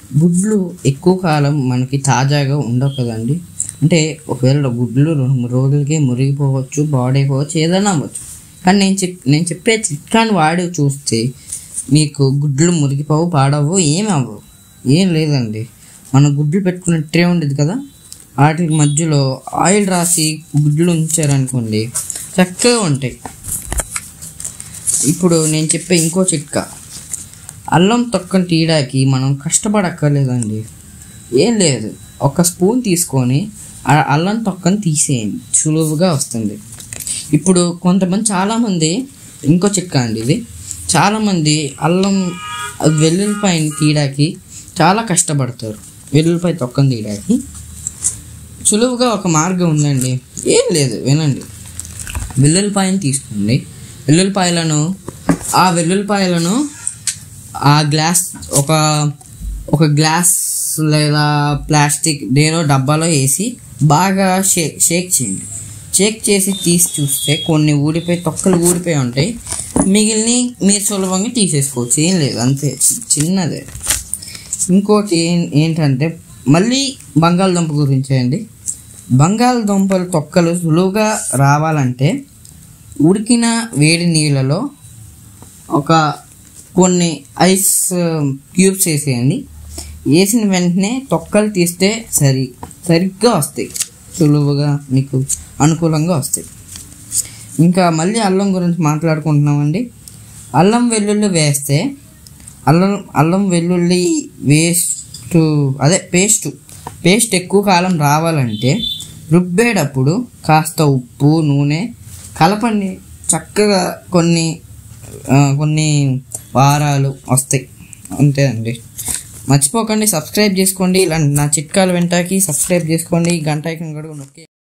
గుడ్లు ఎక్కువ కాలం మనకి తాజాగా ఉండవు కదండి అంటే ఒకవేళ గుడ్లు రెండు మూడు రోజులకే మురిగిపోవచ్చు బాడైపోవచ్చు ఏదైనా అవ్వచ్చు కానీ నేను చెప్ నేను చెప్పే చిట్కాని వాడి చూస్తే మీకు గుడ్లు మురిగిపోవు పాడవు ఏమి అవ్వవు ఏం లేదండి మనం గుడ్లు పెట్టుకున్న ట్రే ఉండేది కదా వాటి మధ్యలో ఆయిల్ రాసి గుడ్లు ఉంచారనుకోండి చక్కగా ఉంటాయి ఇప్పుడు నేను చెప్పే ఇంకో చిట్కా అల్లం తొక్కను తీయడానికి మనం కష్టపడక్కర్లేదండి ఏం లేదు ఒక స్పూన్ తీసుకొని ఆ అల్లం తొక్కను తీసేయండి సులువుగా వస్తుంది ఇప్పుడు కొంతమంది చాలామంది ఇంకో చిట్కా అండి ఇది చాలామంది అల్లం వెల్లుల్లిపాయని తీయడానికి చాలా కష్టపడతారు వెల్లుల్లిపాయ తొక్కను తీయడానికి సులువుగా ఒక మార్గం ఉందండి ఏం లేదు వినండి వెల్లుల్లిపాయను తీసుకోండి వెల్లుల్లిపాయలను ఆ వెల్లుల్లిపాయలను ఆ గ్లాస్ ఒక ఒక గ్లాస్ లేదా ప్లాస్టిక్ దేనో డబ్బాలో వేసి బాగా షేక్ షేక్ చేయండి షేక్ చేసి తీసి చూస్తే కొన్ని ఊడిపోయి తొక్కలు ఊడిపోయి ఉంటాయి మిగిలిన మీరు సులభంగా తీసేసుకోవచ్చు ఏం లేదు అంతే చి- చిన్నదే ఇంకోటి ఏం- ఏంటంటే మళ్ళీ బంగాళదుంప గురించి అండి బంగాళదుంపల తొక్కలు సులువుగా రావాలంటే ఉడికిన వేడి నీళ్ళలో ఒక కొన్ని ఐస్ క్యూబ్స్ వేసేయండి వేసిన వెంటనే తొక్కలు తీస్తే సరి సరిగ్గా వస్తాయి సులువుగా మీకు అనుకూలంగా వస్తాయి ఇంకా మళ్ళీ అల్లం గురించి మాట్లాడుకుంటున్నామండి అల్లం వెల్లుల్లి వేస్తే అల్లం అల్లం వెల్లుల్లి వేస్ట్ అదే పేస్ట్ పేస్ట్ ఎక్కువ కాలం రావాలంటే రుబ్బేటప్పుడు కాస్త ఉప్పు నూనె కలపండి చక్కగా కొన్ని ఆ, కొన్ని వారాలు వస్తాయి అంతే అండి మర్చిపోకండి సబ్స్క్రైబ్ చేసుకోండి ఇలాంటి నా చిట్కాలు వెంటాకి సబ్స్క్రైబ్ చేసుకోండి గంట ఐకన్ కూడా నొక్కి